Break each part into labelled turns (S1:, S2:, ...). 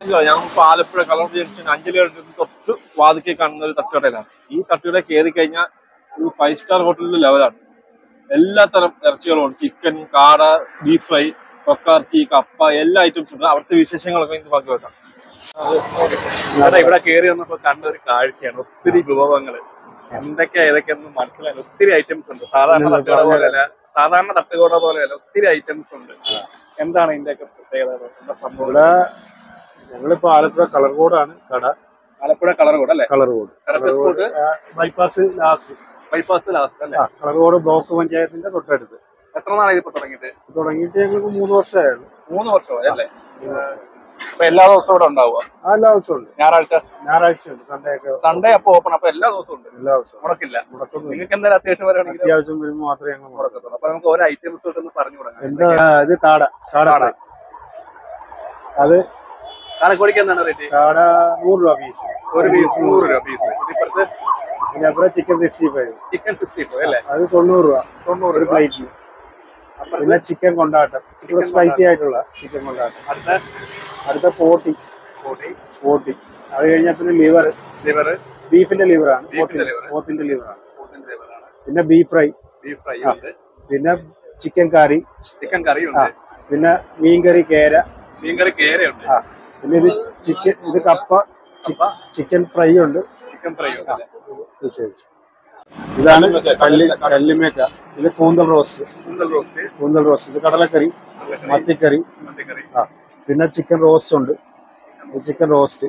S1: ഞങ്ങൾ Alappuzha colour junction Anchal തൊട്ട് വാതിക്കെ കാണുന്ന ഒരു തട്ടുകടയിലാണ് ഈ തട്ടുകട കയറി കഴിഞ്ഞാൽ ഒരു ഫൈവ് സ്റ്റാർ ഹോട്ടലിന്റെ ലെവലാണ് എല്ലാ തരം ഇറച്ചികളും ഉണ്ട് ചിക്കൻ കാട ബീഫ് ഫ്രൈ കൊക്കാർച്ചി കപ്പ എല്ലാ ഐറ്റംസും ഉണ്ട് അവിടുത്തെ വിശേഷങ്ങളൊക്കെ ഇന്ന് ബാക്കി വെക്കാം
S2: ഇവിടെ ഇവിടെ കയറി വന്നപ്പോ കണ്ട ഒരു കാഴ്ചയാണ് ഒത്തിരി വിഭവങ്ങള് എന്തൊക്കെയാ ഏതൊക്കെയൊന്നും മനസ്സിലായില്ല ഒത്തിരി ഐറ്റംസ് ഉണ്ട് സാധാരണ തട്ടുകട പോലെയല്ല സാധാരണ തട്ടുകട പോലെയല്ല ഒത്തിരി ഐറ്റംസ് ഉണ്ട് എന്താണ് ഇതിന്റെയൊക്കെ പ്രത്യേകത എന്താ സംഭവം
S3: ഇവിടെ ഞങ്ങളിപ്പോ ആലപ്പുഴ കളർ കോഡാണ് കട
S2: ആലപ്പുഴ കളർ കോഡ് അല്ലേ
S3: colour code
S2: correct spot
S3: bypass last
S2: bypass last അല്ലേ
S3: കളർ കോഡ് ബ്ലോക്ക് പഞ്ചായത്തിന്റെ തൊട്ടടുത്ത്
S2: എത്ര നാളായി ഇപ്പൊ തുടങ്ങിയിട്ട്
S3: തുടങ്ങിയിട്ട് ഞങ്ങൾക്ക് മൂന്ന് വർഷമായുള്ളൂ
S2: മൂന്ന് വർഷമായി അല്ലേ അപ്പൊ എല്ലാ ദിവസവും ഇവിടെ ഉണ്ടാവുക
S3: ആ എല്ലാ ദിവസവും ഉണ്ട്
S2: ഞായറാഴ്ച
S3: ഞായറാഴ്ച ഉണ്ട് സൺഡേ ഒക്കെ
S2: സൺഡേ അപ്പൊ ഓപ്പൺ അപ്പൊ എല്ലാ ദിവസവും ഉണ്ട്
S3: എല്ലാ ദിവസവും
S2: മുടക്കില്ല
S3: മുടക്കൊന്നും
S2: നിങ്ങൾക്ക് എന്തായാലും അത്യാവശ്യം വരാണെങ്കിൽ
S3: അത്യാവശ്യം വരുമ്പോൾ മാത്രമേ ഞങ്ങൾ മുടക്കൂ
S2: മുടക്കത്തുള്ളൂ അപ്പൊ നമുക്ക് ഓരോ ഐറ്റംസ് ഒന്ന് പറഞ്ഞു തുടങ്ങാം
S3: എന്താ ഇത് കാട കാട
S2: കാട.
S3: ഫ്രൈ. അത്
S2: കാലക്കോടിക്ക് എന്താണ് റേറ്റ്
S3: കാട നൂറ് രൂപ പീസ്
S2: ഒരു പീസ് നൂറ് രൂപ പീസ് ഇപ്പുറത്ത്
S3: പിന്നെ അപ്പുറം chicken sixty five
S2: chicken sixty five അല്ലേ
S3: അത് തൊണ്ണൂറ് രൂപ
S2: തൊണ്ണൂറ്
S3: ഒരു
S2: രൂപ
S3: പ്ലേറ്റിന് പിന്നെ ചിക്കൻ കൊണ്ടാട്ടം ചിക്കൻ സ്പൈസി ആയിട്ടുള്ള ചിക്കൻ കൊണ്ടാട്ടം
S2: അടുത്ത
S3: അടുത്ത പോട്ടി
S2: ഫോർട്ടി
S3: പോട്ടി അത് കഴിഞ്ഞാൽ പിന്നെ ലിവർ
S2: ലിവർ
S3: ബീഫിന്റെ ലിവറാണ്
S2: ബീഫിന്റെ liver.
S3: പോത്തിന്റെ ലിവറാണ്
S2: ഫോർട്ടിന്റെ ലിവറാണ്
S3: പിന്നെ ബീഫ് ഫ്രൈ
S2: ബീഫ് ഫ്രൈ ഉണ്ട്
S3: പിന്നെ ചിക്കൻ കറി
S2: ചിക്കൻ കറി
S3: ആ
S2: ഉണ്ട്
S3: പിന്നെ മീൻകറി കേര
S2: മീൻകറി കേരയുണ്ട്
S3: ആ പിന്നെ ഇത് ചിക്കൻ ഇത് കപ്പ ചിക്കൻ ഫ്രൈ ഉണ്ട്
S2: ചിക്കൻ ഫ്രൈ ഉണ്ട് അല്ലേ?
S3: ഇത് ശരി. ഇതാണ് കല്ല് കല്ലുമേക്ക ഇത് കൂന്തൽ റോസ്റ്റ്
S2: കൂന്തൽ റോസ്റ്റ്
S3: കൂന്തൽ റോസ്റ്റ് ഇത് കടലക്കറി മത്തിക്കറി
S2: മത്തിക്കറി
S3: ആ പിന്നെ ചിക്കൻ റോസ്റ്റ് ഉണ്ട് ചിക്കൻ റോസ്റ്റ്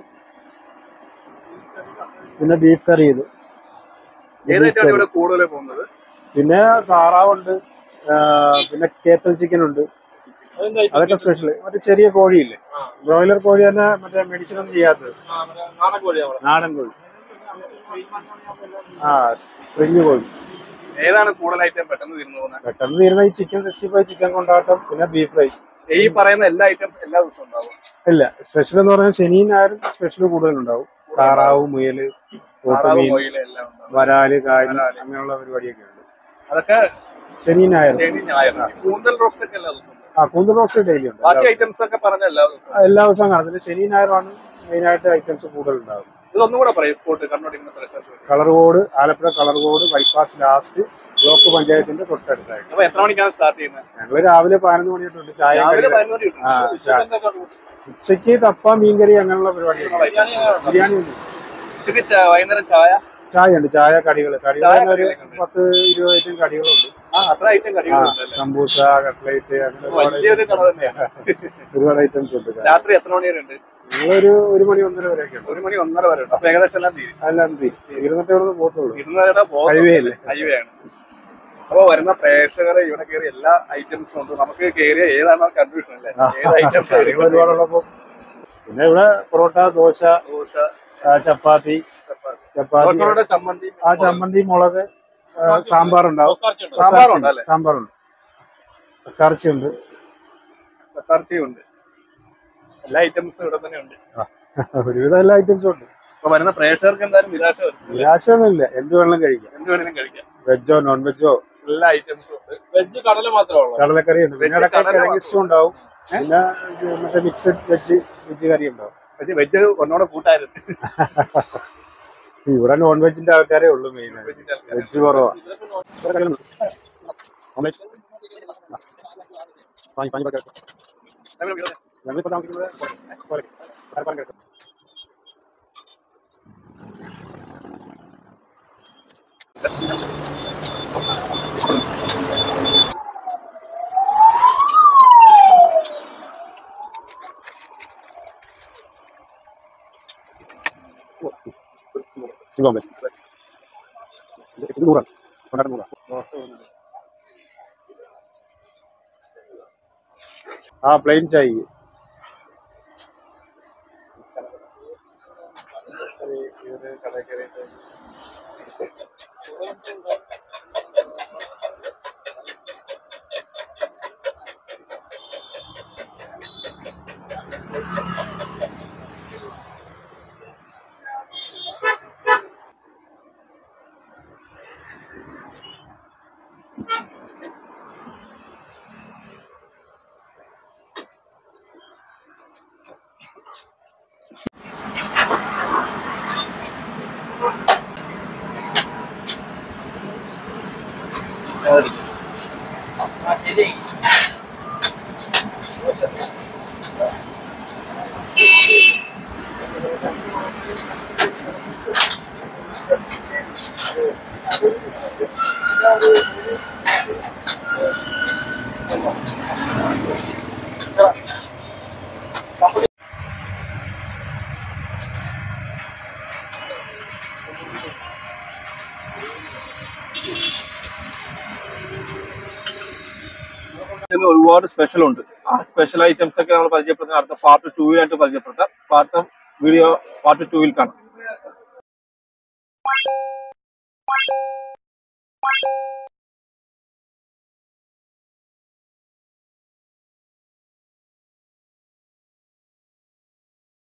S3: പിന്നെ ബീഫ് കറി ഇത്
S2: ഏതായിട്ടാണ് ഇവിടെ കൂടുതൽ പോകുന്നത്
S3: പിന്നെ താറാവുണ്ട് ആ, പിന്നെ കേത്തൽ ചിക്കൻ ഉണ്ട് അതൊക്കെ സ്പെഷ്യൽ മറ്റേ ചെറിയ കോഴിയില്ലേ ബ്രോയിലർ കോഴി തന്നെ മറ്റേ മെഡിസിൻ ഒന്നും ചെയ്യാത്തത്
S1: നാടൻ കോഴിയാണ്
S3: നാടൻ കോഴി ആ സ്പ്രിങ് കോഴി
S2: ഏതാണ് കൂടുതൽ ഐറ്റം പെട്ടെന്ന് തീർന്നു പോകുന്നത്
S3: പെട്ടെന്ന് തീരുന്ന ഈ ചിക്കൻ സിക്സ്റ്റി ഫൈവ് ചിക്കൻ കൊണ്ടാട്ടം പിന്നെ ബീഫ് ഫ്രൈ
S2: ഈ പറയുന്ന എല്ലാ ഐറ്റംസ് എല്ലാ ദിവസവും ഉണ്ടാവും
S3: ഇല്ല സ്പെഷ്യൽ എന്ന് പറഞ്ഞാൽ ശനിയും ഞായറും സ്പെഷ്യൽ കൂടുതലുണ്ടാവും താറാവ് മുയല്
S2: താറാവ്
S3: പോത്തുമീൻ
S2: കോയില് എല്ലാം ഉണ്ടാവും
S3: വരാല് കാരി
S2: വരാല്.
S3: അങ്ങനെയുള്ള പരിപാടിയൊക്കെ ഉണ്ട്
S2: അതൊക്കെ
S3: ശനിയും ഞായറും
S2: ശനി ഞായർ കൂന്തൽ റോസ്റ്റ് ഒക്കെ എല്ലാ ദിവസവും ഉണ്ട്.
S3: ആ കൂന്തൽ റോസ്റ്റ് ഡെയിലി ഉണ്ട്
S2: ബാക്കി ഐറ്റംസ് ഒക്കെ പറഞ്ഞ എല്ലാ ദിവസവും
S3: ആ, എല്ലാ ദിവസവും കാണും പിന്നെ ശനി ഞായറുമാണ് മെയിനായിട്ട് ഐറ്റംസ് കൂടുതലുണ്ടാവും
S2: ഇതൊന്നും കൂടെ പറയും സ്പോട്ട് കണ്ണോടിക്കുന്ന പ്രശ്നം
S3: colour code Alappuzha colour code bypass last block പഞ്ചായത്തിന്റെ തൊട്ടടുത്തായിട്ട്
S2: അപ്പൊ എത്ര മണിക്കാണ് സ്റ്റാർട്ട് ചെയ്യുന്നത്
S3: ഞങ്ങള് രാവിലെ പതിനൊന്ന് മണി തൊട്ടുണ്ട് ചായ
S2: രാവിലെ
S3: കടി-
S2: പതിനൊന്ന് മണി
S3: ആ,
S2: കിട്ടും.
S3: ചായ.
S2: ഉച്ചയ്ക്ക് എന്തൊക്കെ ഉണ്ട്?
S3: ഉച്ചയ്ക്ക് കപ്പ മീൻകറി അങ്ങനെയുള്ള പരിപാടികൾ ബിരിയാണി ഉണ്ട്
S2: ഉച്ചയ്ക്ക് ചാ- വൈകുന്നേരം ചായ
S3: ചായ ഉണ്ട് ചായ കടികൾ കടികൾ
S2: ചായ
S3: തന്നെ ഒരു
S2: കടികളൊക്കെ ഉണ്ട്.
S3: പത്ത് ഇരുപത് ഐറ്റം കടികളുണ്ട്
S2: ആ അത്ര ഐറ്റം
S3: ആ
S2: കടികളുണ്ട് അല്ലേ?
S3: സമൂസ കട്ട്ലൈറ്റ് അങ്ങനെ ഒരുപാട്
S2: വലിയൊരു കട തന്നെയാണ്
S3: ഒരുപാട് ഐറ്റംസ് ഉണ്ട്
S2: രാത്രി എത്ര മണി വരെ ഉണ്ട്
S3: ഞങ്ങളൊരു ഒരു മണി ഒന്നര വരെയൊക്കെ ഉണ്ട്
S2: ഒരു മണി ഒന്നര വരെ ഉണ്ട് അപ്പൊ ഏകദേശം എല്ലാം തീരും
S3: അല്ലാതെ തീരും ഇരുന്നിട്ട് ഇവിടെ പോത്തുള്ളൂ
S2: ഇരുന്നവരുടെ
S3: ഹൈവേ അല്ലേ
S2: ഹൈവേ ആണ് അപ്പൊ വരുന്ന പ്രേക്ഷകരെ ഇവിടെ കയറി എല്ലാ ഐറ്റംസും ഉണ്ട് നമുക്ക് കയറിയ ഏതാണോ കൺഫ്യൂഷൻ അല്ലേ ഏത് ഐറ്റംസ്
S3: കടികൾ ഒരുപാടുള്ളപ്പോ പിന്നെ ഇവിടെ പൊറോട്ട ദോശ
S2: ദോശ
S3: ആ, ചപ്പാത്തി ചപ്പാത്തി
S2: ദോശയുടെ ചമ്മന്തി
S3: ആ ചമ്മന്തി മുളക് ആ, സാമ്പാർ ഉണ്ടാവും
S2: സാമ്പാറുണ്ട് അല്ലേ
S3: സാമ്പാറുണ്ട് കറച്ചി ഉണ്ട്
S2: പത്താർച്ചയും ഉണ്ട് എല്ലാ ഐറ്റംസും ഇവിടെ തന്നെ ഉണ്ട്
S3: ഒരുവിധം എല്ലാ ഐറ്റംസും ഉണ്ട്
S2: അപ്പൊ വരുന്ന പ്രേക്ഷകർക്ക് എന്തായാലും നിരാശ വരും
S3: നിരാശയൊന്നുമില്ല എന്ത് വേണം കഴിക്കാം
S2: എന്ത് വേണേലും കഴിക്കാം
S3: വെജോ നോൺ വെജോ
S2: എല്ലാ ഐറ്റംസും ഉണ്ട്
S1: വെജ് കടല് മാത്രമേ ഉള്ളൂ
S3: കടലക്കറി ഉണ്ട് പിന്നെ
S2: Veg
S3: ഇടയ്ക്ക്
S2: കടല
S3: കിഴങ്ങ് സ്റ്റൂ ഉണ്ടാവും പിന്നെ ഇത് മറ്റേ മിക്സഡ് വെജ് വെജ് കറി ഉണ്ടാവും
S2: പക്ഷെ വെജ് ഒന്നോടെ കൂട്ടായിരുന്നു
S3: ഇവിടെ നോൺ വെജിന്റെ ആൾക്കാരേ ഉള്ളൂ മെയിൻ വെജ് കുറവാ ഞങ്ങളിപ്പോ താമസിക്കുന്നത് കോലക്ക്. പരപ്പാനം കിഴക്ക്. സിംഗം വെച്ച്. ഇത് നൂറാണ് കൊണ്ടാട്ടം നൂറാ ആ പ്ലെയിൻ ചായ
S1: ഇതിൽ ഒരുപാട് സ്പെഷ്യൽ ഉണ്ട് ആ സ്പെഷ്യൽ ഐറ്റംസ് ഒക്കെ നമ്മൾ പരിചയപ്പെടുന്ന അടുത്ത പാർട്ട് ടൂവിലായിട്ട് പരിചയപ്പെടുത്താം പാർട്ട് വീഡിയോ പാർട്ട് ടൂവിൽ കാണാം